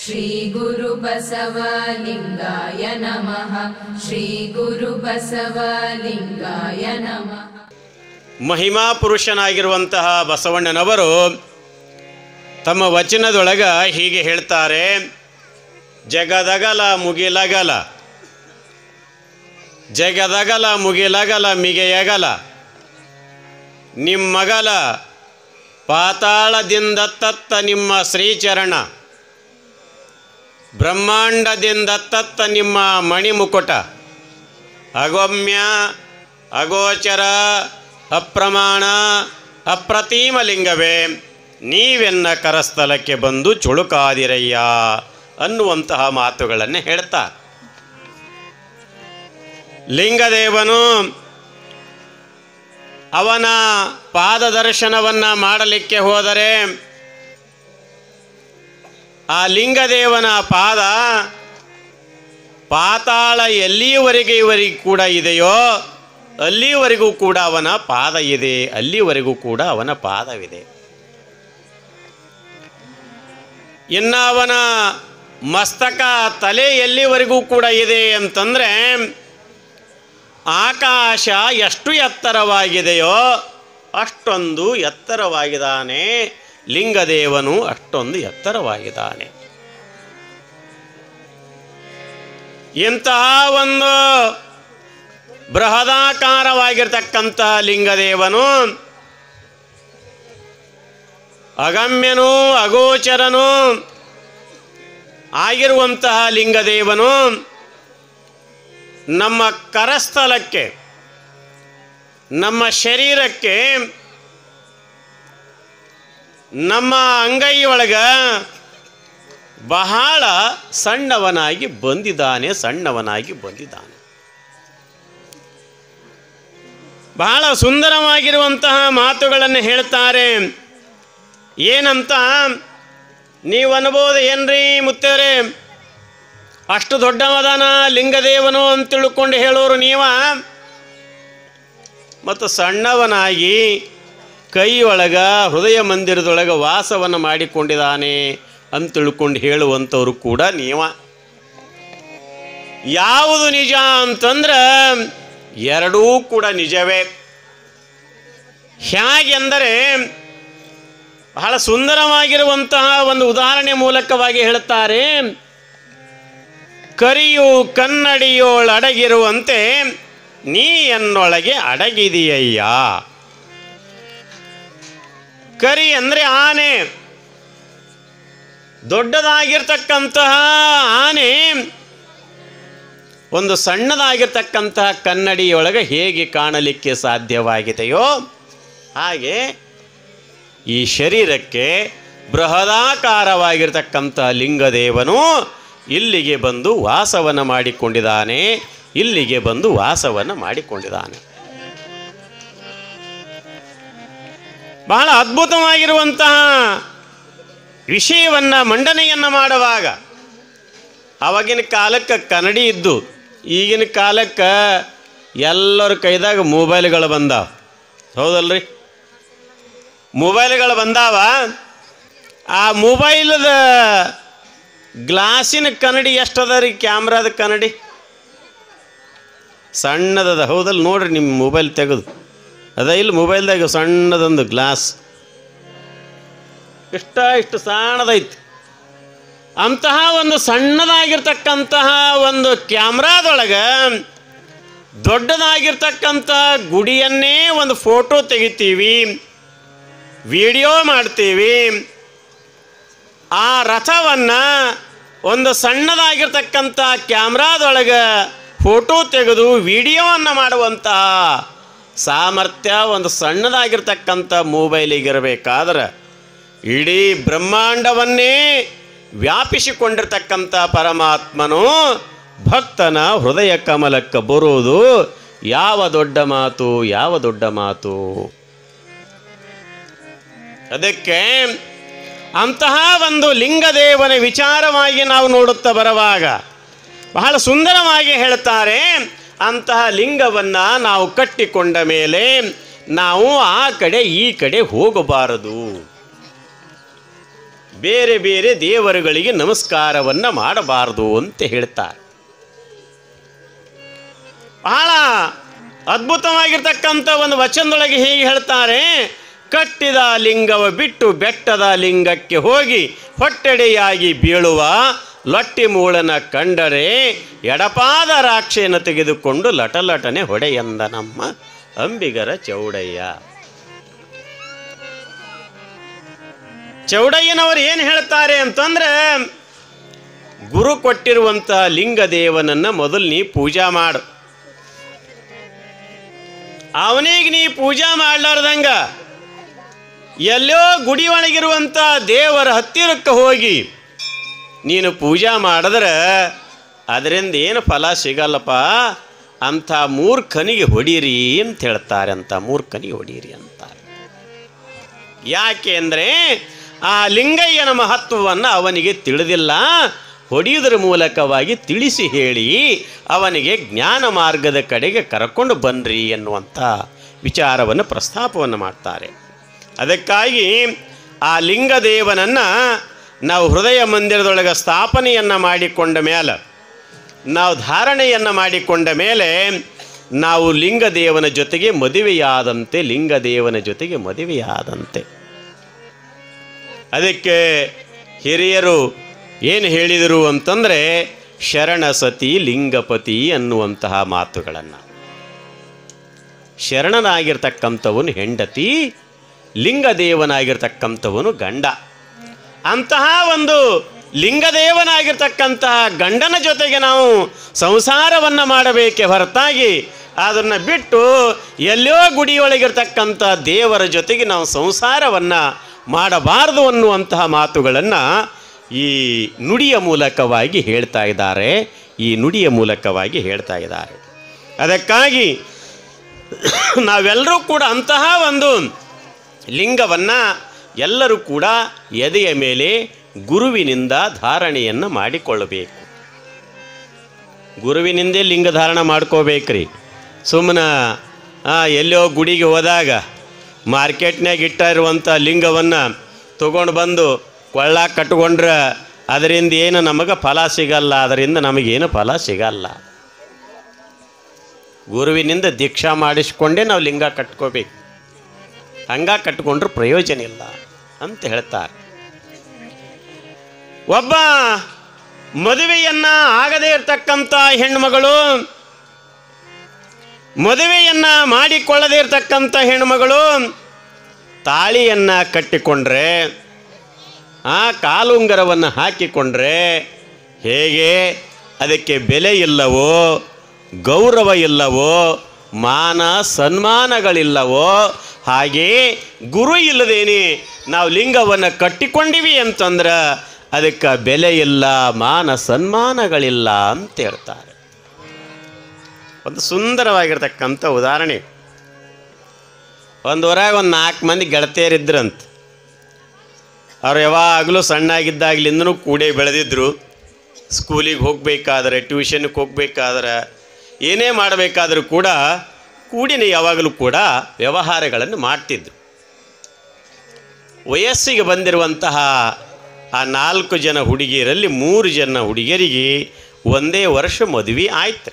श्रीगुरुबसवलिङ्गाय नमः श्रीगुरुबसवलिङ्गाय नमः ಮಹಿಮಾ ಪುರುಷನಾಗಿರುವಂತಹ ಬಸವಣ್ಣನವರು ತಮ್ಮ ವಚನದೊಳಗ ಹೀಗೆ ಹೇಳ್ತಾರೆ ಜಗದಗಲ ಮುಗಿಲಗಲ ಜಗದಗಲ ಮುಗಿಲಗಲ ಮಿಗೆಯಗಲ ನಿಮ್ಮಗಲ ಪಾತಾಳದಿಂದ ತತ್ತ ನಿಮ್ಮ ಶ್ರೀಚರಣ ಬ್ರಹ್ಮಾಂಡದಿಂದ ತತ್ತ ನಿಮ್ಮ ಮಣಿಮುಕುಟ ಅಗಮ್ಯ ಅಗೋಚರ ಅಪ್ರಮಾಣ ಅಪ್ರತಿಮ ಲಿಂಗವೇ ನೀವೆನ್ನ ಕರಸ್ಥಲಕ್ಕೆ ಬಂದು ಚುಳುಕಾದಿರಯ್ಯ ಅನ್ನುವಂತಹ ಮಾತುಗಳನ್ನು ಹೇಳ್ತಾ ಲಿಂಗದೇವನು ಅವನ ಪಾದದರ್ಶನವನ್ನು ಮಾಡಲಿಕ್ಕೆ ಹೋದರೆ ಆ ಲಿಂಗದೇವನ ಪಾದ ಪಾತಾಳ ಎಲ್ಲಿಯವರೆಗೆ ಇವರಿಗೆ ಕೂಡ ಇದೆಯೋ ಅಲ್ಲಿವರೆಗೂ ಕೂಡ ಅವನ ಪಾದ ಇದೆ ಅಲ್ಲಿವರೆಗೂ ಕೂಡ ಅವನ ಪಾದವಿದೆ ಇನ್ನು ಅವನ ಮಸ್ತಕ ತಲೆ ಎಲ್ಲಿವರೆಗೂ ಕೂಡ ಇದೆ ಅಂತಂದರೆ ಆಕಾಶ ಎಷ್ಟು ಎತ್ತರವಾಗಿದೆಯೋ ಅಷ್ಟೊಂದು ಎತ್ತರವಾಗಿದ್ದಾನೆ ಲಿಂಗದೇವನು ಅಷ್ಟೊಂದು ಎತ್ತರವಾಗಿದ್ದಾನೆ ಇಂತಹ ಒಂದು ಬೃಹದಾಕಾರವಾಗಿರ್ತಕ್ಕಂತಹ ಲಿಂಗದೇವನು ಅಗಮ್ಯನು ಅಗೋಚರನು ಆಗಿರುವಂತಹ ಲಿಂಗದೇವನು ನಮ್ಮ ಕರಸ್ಥಲಕ್ಕೆ ನಮ್ಮ ಶರೀರಕ್ಕೆ ನಮ್ಮ ಅಂಗೈಯೊಳಗ ಬಹಳ ಸಣ್ಣವನಾಗಿ ಬಂದಿದ್ದಾನೆ ಸಣ್ಣವನಾಗಿ ಬಂದಿದ್ದಾನೆ ಬಹಳ ಸುಂದರವಾಗಿರುವಂತಹ ಮಾತುಗಳನ್ನು ಹೇಳ್ತಾರೆ ಏನಂತ ನೀವು ಅನ್ಬೋದು ಏನ್ರಿ ಮುತ್ತೇವ್ರೆ ಅಷ್ಟು ದೊಡ್ಡವದಾನ ಲಿಂಗದೇವನು ಅಂತ ತಿಳ್ಕೊಂಡು ಹೇಳೋರು ನೀವ ಮತ್ತು ಸಣ್ಣವನಾಗಿ ಕೈಯೊಳಗ ಹೃದಯ ಮಂದಿರದೊಳಗೆ ವಾಸವನ್ನು ಮಾಡಿಕೊಂಡಿದ್ದಾನೆ ಅಂತ ತಿಳ್ಕೊಂಡು ಹೇಳುವಂಥವ್ರು ಕೂಡ ನೀವ ಯಾವುದು ನಿಜ ಅಂತಂದ್ರೆ ಎರಡೂ ಕೂಡ ನಿಜವೇ ಹೇಗೆಂದರೆ ಬಹಳ ಸುಂದರವಾಗಿರುವಂತಹ ಒಂದು ಉದಾಹರಣೆ ಮೂಲಕವಾಗಿ ಹೇಳುತ್ತಾರೆ ಕರಿಯು ಕನ್ನಡಿಯೋಳಡಗಿರುವಂತೆ ನೀ ಎನ್ನೊಳಗೆ ಅಡಗಿದೆಯಯ್ಯ ಕರಿ ಅಂದರೆ ಆನೆ ದೊಡ್ಡದಾಗಿರ್ತಕ್ಕಂತಹ ಆನೆ ಒಂದು ಸಣ್ಣದಾಗಿರ್ತಕ್ಕಂತಹ ಕನ್ನಡಿಯೊಳಗೆ ಹೇಗೆ ಕಾಣಲಿಕ್ಕೆ ಸಾಧ್ಯವಾಗಿದೆಯೋ ಹಾಗೆ ಈ ಶರೀರಕ್ಕೆ ಬೃಹದಾಕಾರವಾಗಿರ್ತಕ್ಕಂತಹ ಲಿಂಗದೇವನು ಇಲ್ಲಿಗೆ ಬಂದು ವಾಸವನ್ನು ಮಾಡಿಕೊಂಡಿದ್ದಾನೆ ಇಲ್ಲಿಗೆ ಬಂದು ವಾಸವನ್ನು ಮಾಡಿಕೊಂಡಿದ್ದಾನೆ ಬಹಳ ಅದ್ಭುತವಾಗಿರುವಂತಹ ವಿಷಯವನ್ನು ಮಂಡನೆಯನ್ನು ಮಾಡುವಾಗ ಆವಾಗಿನ ಕಾಲಕ್ಕೆ ಕನ್ನಡಿ ಇದ್ದು ಈಗಿನ ಕಾಲಕ್ಕೆ ಎಲ್ಲರ ಕೈದಾಗ ಮೊಬೈಲ್ಗಳು ಬಂದಾವ ಹೌದಲ್ರಿ ಮೊಬೈಲ್ಗಳು ಬಂದಾವ ಆ ಮೊಬೈಲದ ಗ್ಲಾಸಿನ ಕನ್ನಡಿ ಎಷ್ಟದ ರೀ ಕ್ಯಾಮ್ರಾದ ಕನ್ನಡಿ ಸಣ್ಣದದ ಹೌದಲ್ಲ ನೋಡ್ರಿ ನಿಮ್ಮ ಮೊಬೈಲ್ ತೆಗೆದು ಅದ ಇಲ್ಲಿ ಮೊಬೈಲ್ದಾಗ ಸಣ್ಣದೊಂದು ಗ್ಲಾಸ್ ಇಷ್ಟ ಇಷ್ಟು ಸಣ್ಣದೈತಿ ಅಂತಹ ಒಂದು ಸಣ್ಣದಾಗಿರ್ತಕ್ಕಂತಹ ಒಂದು ಕ್ಯಾಮ್ರಾದೊಳಗೆ ದೊಡ್ಡದಾಗಿರ್ತಕ್ಕಂತಹ ಗುಡಿಯನ್ನೇ ಒಂದು ಫೋಟೋ ತೆಗಿತೀವಿ ವಿಡಿಯೋ ಮಾಡ್ತೀವಿ ಆ ರಥವನ್ನು ಒಂದು ಸಣ್ಣದಾಗಿರ್ತಕ್ಕಂಥ ಕ್ಯಾಮ್ರಾದೊಳಗೆ ಫೋಟೋ ತೆಗೆದು ವಿಡಿಯೋವನ್ನು ಮಾಡುವಂತಹ ಸಾಮರ್ಥ್ಯ ಒಂದು ಸಣ್ಣದಾಗಿರ್ತಕ್ಕಂಥ ಮೊಬೈಲಿಗಿರಬೇಕಾದ್ರೆ ಇಡೀ ಬ್ರಹ್ಮಾಂಡವನ್ನೇ ವ್ಯಾಪಿಸಿಕೊಂಡಿರ್ತಕ್ಕಂಥ ಪರಮಾತ್ಮನು ಭಕ್ತನ ಹೃದಯ ಕಮಲಕ್ಕೆ ಬರುವುದು ಯಾವ ದೊಡ್ಡ ಮಾತು ಯಾವ ದೊಡ್ಡ ಮಾತು ಅದಕ್ಕೆ ಅಂತಹ ಒಂದು ಲಿಂಗದೇವನ ವಿಚಾರವಾಗಿ ನಾವು ನೋಡುತ್ತಾ ಬರುವಾಗ ಬಹಳ ಸುಂದರವಾಗಿ ಹೇಳ್ತಾರೆ ಅಂತಹ ಲಿಂಗವನ್ನು ನಾವು ಕಟ್ಟಿಕೊಂಡ ಮೇಲೆ ನಾವು ಆ ಕಡೆ ಈ ಕಡೆ ಹೋಗಬಾರದು ಬೇರೆ ಬೇರೆ ದೇವರುಗಳಿಗೆ ನಮಸ್ಕಾರವನ್ನು ಮಾಡಬಾರದು ಅಂತ ಹೇಳ್ತಾರೆ ಬಹಳ ಅದ್ಭುತವಾಗಿರ್ತಕ್ಕಂಥ ಒಂದು ವಚನದೊಳಗೆ ಹೀಗೆ ಹೇಳ್ತಾರೆ ಕಟ್ಟಿದ ಲಿಂಗವ ಬಿಟ್ಟು ಬೆಟ್ಟದ ಲಿಂಗಕ್ಕೆ ಹೋಗಿ ಹೊಟ್ಟೆಡೆಯಾಗಿ ಬೀಳುವ ಲಟ್ಟಿ ಮೂಳನ ಕಂಡರೆ ಎಡಪಾದ ರಾಕ್ಷೆಯನ್ನು ತೆಗೆದುಕೊಂಡು ಲಟಲಟನೆ ಹೊಡೆಯಂದ ನಮ್ಮ ಅಂಬಿಗರ ಚೌಡಯ್ಯ ಚೌಡಯ್ಯನವರು ಏನು ಹೇಳ್ತಾರೆ ಅಂತಂದ್ರೆ ಗುರು ಕೊಟ್ಟಿರುವಂಥ ಲಿಂಗದೇವನನ್ನ ಮೊದಲು ನೀ ಪೂಜಾ ಮಾಡು ಅವನಿಗೆ ನೀ ಪೂಜಾ ಮಾಡ್ಲಾರ್ದಂಗ ಎಲ್ಲೋ ಗುಡಿ ಒಳಗಿರುವಂಥ ದೇವರ ಹತ್ತಿರಕ್ಕೆ ಹೋಗಿ ನೀನು ಪೂಜಾ ಮಾಡಿದ್ರೆ ಅದರಿಂದ ಏನು ಫಲ ಸಿಗಲ್ಲಪ್ಪ ಅಂಥ ಮೂರ್ಖನಿಗೆ ಹೊಡೀರಿ ಅಂತ ಹೇಳ್ತಾರೆ ಅಂತ ಮೂರ್ಖನಿಗೆ ಹೊಡೀರಿ ಅಂತಾರೆ ಯಾಕೆ ಅಂದರೆ ಆ ಲಿಂಗಯ್ಯನ ಮಹತ್ವವನ್ನು ಅವನಿಗೆ ತಿಳಿದಿಲ್ಲ ಹೊಡೆಯುವುದರ ಮೂಲಕವಾಗಿ ತಿಳಿಸಿ ಹೇಳಿ ಅವನಿಗೆ ಜ್ಞಾನ ಮಾರ್ಗದ ಕಡೆಗೆ ಕರ್ಕೊಂಡು ಬನ್ರಿ ಎನ್ನುವಂಥ ವಿಚಾರವನ್ನು ಪ್ರಸ್ತಾಪವನ್ನು ಮಾಡ್ತಾರೆ ಅದಕ್ಕಾಗಿ ಆ ಲಿಂಗದೇವನನ್ನು ನಾವು ಹೃದಯ ಮಂದಿರದೊಳಗೆ ಸ್ಥಾಪನೆಯನ್ನು ಮಾಡಿಕೊಂಡ ಮೇಲೆ ನಾವು ಧಾರಣೆಯನ್ನು ಮಾಡಿಕೊಂಡ ಮೇಲೆ ನಾವು ಲಿಂಗದೇವನ ಜೊತೆಗೆ ಮದುವೆಯಾದಂತೆ ಲಿಂಗದೇವನ ಜೊತೆಗೆ ಮದುವೆಯಾದಂತೆ ಅದಕ್ಕೆ ಹಿರಿಯರು ಏನು ಹೇಳಿದರು ಅಂತಂದರೆ ಶರಣ ಸತಿ ಲಿಂಗಪತಿ ಅನ್ನುವಂತಹ ಮಾತುಗಳನ್ನು ಶರಣನಾಗಿರ್ತಕ್ಕಂಥವನು ಹೆಂಡತಿ ಲಿಂಗದೇವನಾಗಿರ್ತಕ್ಕಂಥವನು ಗಂಡ ಅಂತಹ ಒಂದು ಲಿಂಗದೇವನಾಗಿರ್ತಕ್ಕಂತಹ ಗಂಡನ ಜೊತೆಗೆ ನಾವು ಸಂಸಾರವನ್ನು ಮಾಡಬೇಕೆ ಹೊರತಾಗಿ ಅದನ್ನು ಬಿಟ್ಟು ಎಲ್ಲೋ ಗುಡಿಯೊಳಗಿರ್ತಕ್ಕಂಥ ದೇವರ ಜೊತೆಗೆ ನಾವು ಸಂಸಾರವನ್ನು ಮಾಡಬಾರದು ಅನ್ನುವಂತಹ ಮಾತುಗಳನ್ನು ಈ ನುಡಿಯ ಮೂಲಕವಾಗಿ ಹೇಳ್ತಾ ಇದ್ದಾರೆ ಈ ನುಡಿಯ ಮೂಲಕವಾಗಿ ಹೇಳ್ತಾ ಇದ್ದಾರೆ ಅದಕ್ಕಾಗಿ ನಾವೆಲ್ಲರೂ ಕೂಡ ಅಂತಹ ಒಂದು ಲಿಂಗವನ್ನು ಎಲ್ಲರೂ ಕೂಡ ಎದೆಯ ಮೇಲೆ ಗುರುವಿನಿಂದ ಧಾರಣೆಯನ್ನು ಮಾಡಿಕೊಳ್ಳಬೇಕು ಗುರುವಿನಿಂದೇ ಲಿಂಗ ಧಾರಣ ಮಾಡ್ಕೋಬೇಕ್ರಿ ಸುಮ್ಮನೆ ಎಲ್ಲೋ ಗುಡಿಗೆ ಹೋದಾಗ ಮಾರ್ಕೆಟ್ನಾಗ ಇಟ್ಟಿರುವಂಥ ಲಿಂಗವನ್ನು ತಗೊಂಡು ಬಂದು ಕೊಳ್ಳ ಕಟ್ಕೊಂಡ್ರೆ ಅದರಿಂದ ಏನು ನಮಗೆ ಫಲ ಸಿಗಲ್ಲ ಅದರಿಂದ ನಮಗೇನು ಫಲ ಸಿಗಲ್ಲ ಗುರುವಿನಿಂದ ದೀಕ್ಷಾ ಮಾಡಿಸ್ಕೊಂಡೇ ನಾವು ಲಿಂಗ ಕಟ್ಕೋಬೇಕು ಹಂಗ ಕಟ್ಕೊಂಡ್ರೆ ಪ್ರಯೋಜನ ಇಲ್ಲ ಅಂತ ಹೇಳ್ತಾರೆ ಒಬ್ಬ ಮದುವೆಯನ್ನ ಆಗದೇ ಇರತಕ್ಕಂಥ ಹೆಣ್ಮಗಳು ಮದುವೆಯನ್ನ ಮಾಡಿಕೊಳ್ಳದೇ ಇರತಕ್ಕಂಥ ಹೆಣ್ಮಗಳು ತಾಳಿಯನ್ನ ಕಟ್ಟಿಕೊಂಡ್ರೆ ಆ ಕಾಲುಂಗರವನ್ನು ಹಾಕಿಕೊಂಡ್ರೆ ಹೇಗೆ ಅದಕ್ಕೆ ಬೆಲೆ ಇಲ್ಲವೋ ಗೌರವ ಇಲ್ಲವೋ ಮಾನ ಸನ್ಮಾನಗಳಿಲ್ಲವೋ ಹಾಗೆ ಗುರು ಇಲ್ಲದೇನೆ ನಾವು ಲಿಂಗವನ್ನು ಕಟ್ಟಿಕೊಂಡಿವಿ ಅಂತಂದ್ರೆ ಅದಕ್ಕೆ ಬೆಲೆ ಇಲ್ಲ ಮಾನ ಸನ್ಮಾನಗಳಿಲ್ಲ ಅಂತ ಹೇಳ್ತಾರೆ ಒಂದು ಸುಂದರವಾಗಿರ್ತಕ್ಕಂಥ ಉದಾಹರಣೆ ಒಂದು ಊರಾಗ ಒಂದು ನಾಲ್ಕು ಮಂದಿ ಗೆಳತಿಯರಿದ್ರಂತ ಅವ್ರು ಯಾವಾಗಲೂ ಸಣ್ಣಾಗಿದ್ದಾಗಲಿಂದನೂ ಕೂಡೇ ಬೆಳೆದಿದ್ರು ಸ್ಕೂಲಿಗೆ ಹೋಗಬೇಕಾದ್ರೆ ಟ್ಯೂಷನ್ಗೆ ಹೋಗಬೇಕಾದ್ರೆ ಏನೇ ಮಾಡಬೇಕಾದ್ರೂ ಕೂಡ ಕೂಡಿನೇ ಯಾವಾಗಲೂ ಕೂಡ ವ್ಯವಹಾರಗಳನ್ನು ಮಾಡ್ತಿದ್ರು ವಯಸ್ಸಿಗೆ ಬಂದಿರುವಂತಹ ಆ ನಾಲ್ಕು ಜನ ಹುಡುಗಿಯರಲ್ಲಿ ಮೂರು ಜನ ಹುಡುಗಿಯರಿಗೆ ಒಂದೇ ವರ್ಷ ಮದುವೆ ಆಯ್ತು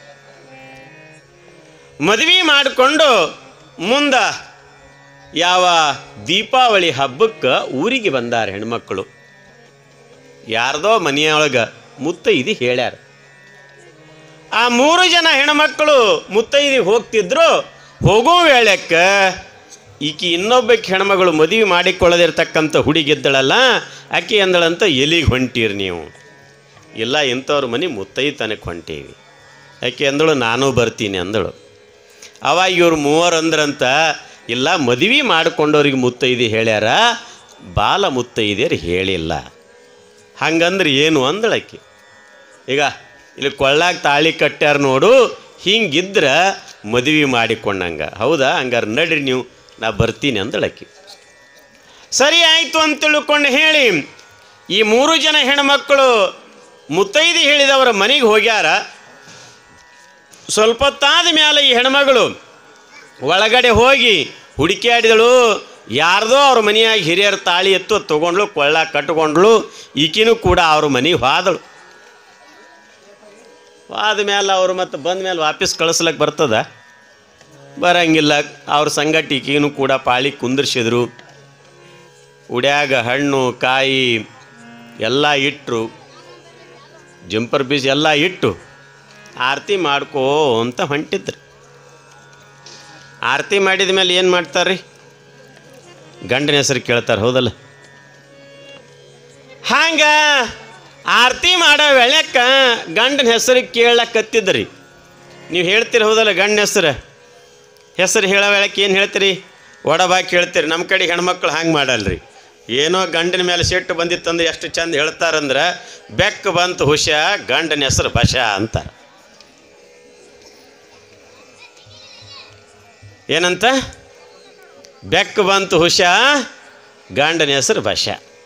ಮದುವೆ ಮಾಡಿಕೊಂಡು ಮುಂದೆ ಯಾವ ದೀಪಾವಳಿ ಹಬ್ಬಕ್ಕೆ ಊರಿಗೆ ಬಂದಾರ ಹೆಣ್ಮಕ್ಕಳು ಯಾರ್ದೋ ಮನೆಯೊಳಗೆ ಮುತ್ತೈದಿ ಹೇಳ್ಯಾರ ಆ ಮೂರು ಜನ ಹೆಣ್ಮಕ್ಕಳು ಮುತ್ತೈದಿ ಹೋಗ್ತಿದ್ರು ಹೋಗೋ ವೇಳೆಕ್ಕೆ ಈಕಿ ಇನ್ನೊಬ್ಬಕ್ಕೆ ಹೆಣ್ಮಗಳು ಮದುವೆ ಮಾಡಿಕೊಳ್ಳದಿರ್ತಕ್ಕಂಥ ಹುಡುಗಿದ್ದಳಲ್ಲ ಆಕೆ ಅಂದಳಂತ ಎಲ್ಲಿಗೆ ಹೊಂಟೀರಿ ನೀವು ಇಲ್ಲ ಇಂಥವ್ರ ಮನೆ ಮುತ್ತೈತನಕ್ಕೆ ಹೊಂಟೀವಿ ಆಕೆ ಅಂದಳು ನಾನು ಬರ್ತೀನಿ ಅಂದಳು ಅವಾಗ ಇವ್ರು ಮೂವರು ಅಂದ್ರಂತ ಇಲ್ಲ ಮದುವೆ ಮಾಡಿಕೊಂಡವ್ರಿಗೆ ಮುತ್ತೈದಿ ಹೇಳ್ಯಾರ ಬಾಲ ಮುತ್ತೈದೆಯರು ಹೇಳಿಲ್ಲ ಹಂಗಂದ್ರೆ ಏನು ಅಂದಳಕ್ಕಿ ಈಗ ಇಲ್ಲಿ ಕೊಳ್ಳಾಗ ತಾಳಿ ಕಟ್ಟ್ಯಾರ ನೋಡು ಹಿಂಗಿದ್ರೆ ಮದುವೆ ಮಾಡಿಕೊಂಡಂಗ ಹೌದಾ ಹಂಗಾರೆ ನಡ್ರಿ ನೀವು ನಾ ಬರ್ತೀನಿ ಅಂದಳಕ್ಕಿ ಸರಿ ಆಯಿತು ಅಂತ ತಿಳ್ಕೊಂಡು ಹೇಳಿ ಈ ಮೂರು ಜನ ಹೆಣ್ಮಕ್ಕಳು ಮುತ್ತೈದಿ ಹೇಳಿದವರ ಮನೆಗೆ ಹೋಗ್ಯಾರ ಸ್ವಲ್ಪ ಹೊತ್ತಾದ ಮೇಲೆ ಈ ಹೆಣ್ಮಗಳು ಒಳಗಡೆ ಹೋಗಿ ಹುಡುಕ್ಯಾಡಿದಳು ಯಾರ್ದೋ ಅವ್ರ ಮನೆಯಾಗ ಹಿರಿಯರ ತಾಳಿ ಎತ್ತು ತೊಗೊಂಡ್ಳು ಕೊಳ್ಳ ಕಟ್ಕೊಂಡ್ಳು ಈಕಿನೂ ಕೂಡ ಅವ್ರ ಮನೆಗೆ ಹೋದಳು ಹೋದ ಮೇಲೆ ಅವ್ರು ಮತ್ತೆ ಬಂದ ಮೇಲೆ ವಾಪಸ್ ಕಳಿಸ್ಲಕ್ಕೆ ಬರ್ತದ ಬರಂಗಿಲ್ಲ ಅವ್ರ ಸಂಗಟ ಈಕಿನೂ ಕೂಡ ಪಾಳಿ ಕುಂದಿರ್ಸಿದ್ರು ಉಡ್ಯಾಗ ಹಣ್ಣು ಕಾಯಿ ಎಲ್ಲ ಇಟ್ಟರು ಜಂಪರ್ ಬೀಜ ಎಲ್ಲ ಇಟ್ಟು ಆರತಿ ಮಾಡ್ಕೋ ಅಂತ ಹೊಂಟಿದ್ರು ಆರತಿ ಮಾಡಿದ ಮೇಲೆ ಏನು ಮಾಡ್ತಾರೆ ಗಂಡನ ಹೆಸರು ಕೇಳ್ತಾರೆ ಹೌದಲ್ಲ ಹಂಗ ಆರತಿ ಮಾಡೋ ವೇಳೆಕ್ಕ ಗಂಡನ ಹೆಸರು ಕೇಳಕತ್ತಿದ್ರಿ ನೀವು ಹೇಳ್ತೀರಿ ಹೌದಲ್ಲ ಗಂಡನ ಹೆಸರು ಹೆಸರು ಹೇಳೋ ವೇಳಕ್ಕೆ ಏನು ಹೇಳ್ತೀರಿ ಒಡಬಾಕಿ ಹೇಳ್ತೀರಿ ನಮ್ಮ ಕಡೆ ಹೆಣ್ಮಕ್ಳು ಹಂಗೆ ಮಾಡಲ್ರಿ ಏನೋ ಗಂಡನ ಮೇಲೆ ಸಿಟ್ಟು ಬಂದಿತ್ತಂದ್ರೆ ಎಷ್ಟು ಚಂದ ಹೇಳ್ತಾರಂದ್ರೆ ಬೆಕ್ಕ ಬಂತು ಹುಷ ಗಂಡನ ಹೆಸರು ಬಶ ಅಂತಾರೆ ಏನಂತ ಬೆಕ್ಕ ಬಂತು ಹುಷ ಗಂಡನ ಹೆಸರು ಬಶ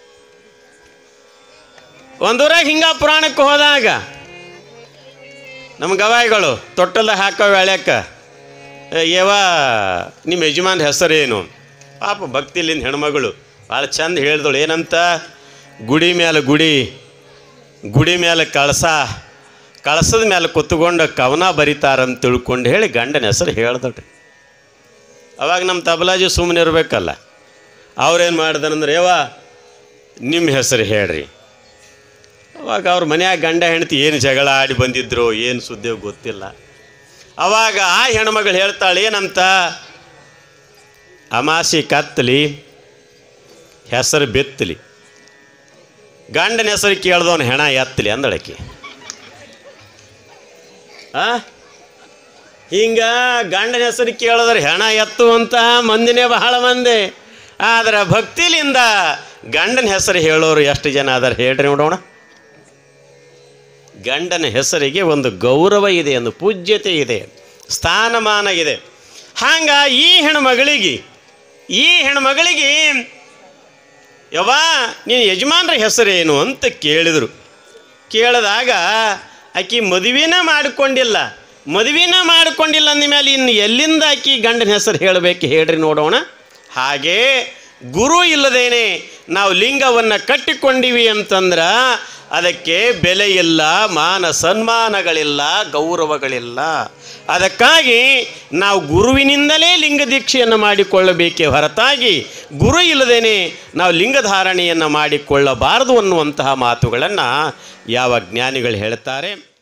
ಒಂದೂರಾಗ ಹಿಂಗ ಪುರಾಣಕ್ಕೆ ಹೋದಾಗ ನಮ್ಮ ಗವಾಯಿಗಳು ತೊಟ್ಟಲ್ದ ಹಾಕೋ ವೇಳ್ಯಾಕ ಏವ ನಿಮ್ಮ ಯಜಮಾನ್ ಹೆಸರೇನು ಪಾಪ ಭಕ್ತಿಲಿಂದ ಹೆಣ್ಮಗಳು ಭಾಳ ಚಂದ ಹೇಳ್ದಳು ಏನಂತ ಗುಡಿ ಮೇಲೆ ಗುಡಿ ಗುಡಿ ಮೇಲೆ ಕಳಸ ಕಳಸದ ಮೇಲೆ ಕುತ್ಕೊಂಡು ಕವನ ಬರೀತಾರಂತ ತಿಳ್ಕೊಂಡು ಹೇಳಿ ಗಂಡನ ಹೆಸರು ಹೇಳ್ದಳ್ರಿ ಅವಾಗ ನಮ್ಮ ತಬಲಾಜಿ ಸುಮ್ಮನೆ ಇರಬೇಕಲ್ಲ ಅವ್ರೇನು ಮಾಡ್ದಾರಂದ್ರೆ ಯವ್ವ ನಿಮ್ಮ ಹೆಸರು ಹೇಳ್ರಿ ಅವಾಗ ಅವ್ರ ಮನ್ಯಾಗ ಗಂಡ ಹೆಂಡತಿ ಏನು ಜಗಳ ಆಡಿ ಬಂದಿದ್ರು ಏನು ಸುದ್ದಿ ಗೊತ್ತಿಲ್ಲ ಅವಾಗ ಆ ಹೆಣ್ಮಗಳು ಹೇಳ್ತಾಳೆ ಏನಂತ ಅಮಾಸಿ ಕತ್ತಲಿ ಹೆಸರು ಬೆತ್ತಲಿ ಗಂಡನ ಹೆಸರು ಕೇಳ್ದವನು ಹೆಣ ಎತ್ತಲಿ ಅಂದಳಕಿ ಆ ಹಿಂಗ ಗಂಡನ ಹೆಸರು ಕೇಳಿದ್ರೆ ಹೆಣ ಎತ್ತುವಂತಹ ಮಂದಿನೇ ಬಹಳ ಮಂದಿ ಆದ್ರೆ ಭಕ್ತಿಲಿಂದ ಗಂಡನ ಹೆಸರು ಹೇಳೋರು ಎಷ್ಟು ಜನ ಅದಾರ ಹೇಳ್ರಿ ನೋಡೋಣ ಗಂಡನ ಹೆಸರಿಗೆ ಒಂದು ಗೌರವ ಇದೆ ಒಂದು ಪೂಜ್ಯತೆ ಇದೆ ಸ್ಥಾನಮಾನ ಇದೆ ಹಂಗ ಈ ಹೆಣ್ಮಗಳಿಗೆ ಈ ಹೆಣ್ಮಗಳಿಗೆ ಯವ್ವ ನೀನು ಯಜಮಾನ್ರ ಹೆಸರೇನು ಅಂತ ಕೇಳಿದರು ಕೇಳಿದಾಗ ಆಕಿ ಮದುವೆನ ಮಾಡಿಕೊಂಡಿಲ್ಲ ಮದುವೆನ ಮಾಡಿಕೊಂಡಿಲ್ಲ ಅಂದಮೇಲೆ ಇನ್ನು ಎಲ್ಲಿಂದ ಆಕಿ ಗಂಡನ ಹೆಸರು ಹೇಳಬೇಕು ಹೇಳ್ರಿ ನೋಡೋಣ ಹಾಗೆ ಗುರು ಇಲ್ಲದೇನೆ ನಾವು ಲಿಂಗವನ್ನು ಕಟ್ಟಿಕೊಂಡಿವಿ ಅಂತಂದ್ರೆ ಅದಕ್ಕೆ ಬೆಲೆ ಇಲ್ಲ ಮಾನ ಸನ್ಮಾನಗಳಿಲ್ಲ ಗೌರವಗಳಿಲ್ಲ ಅದಕ್ಕಾಗಿ ನಾವು ಗುರುವಿನಿಂದಲೇ ಲಿಂಗ ದೀಕ್ಷೆಯನ್ನು ಮಾಡಿಕೊಳ್ಳಬೇಕೇ ಹೊರತಾಗಿ ಗುರು ಇಲ್ಲದೇನೆ ನಾವು ಲಿಂಗಧಾರಣೆಯನ್ನು ಮಾಡಿಕೊಳ್ಳಬಾರದು ಅನ್ನುವಂತಹ ಮಾತುಗಳನ್ನು ಯಾವ ಜ್ಞಾನಿಗಳು ಹೇಳ್ತಾರೆ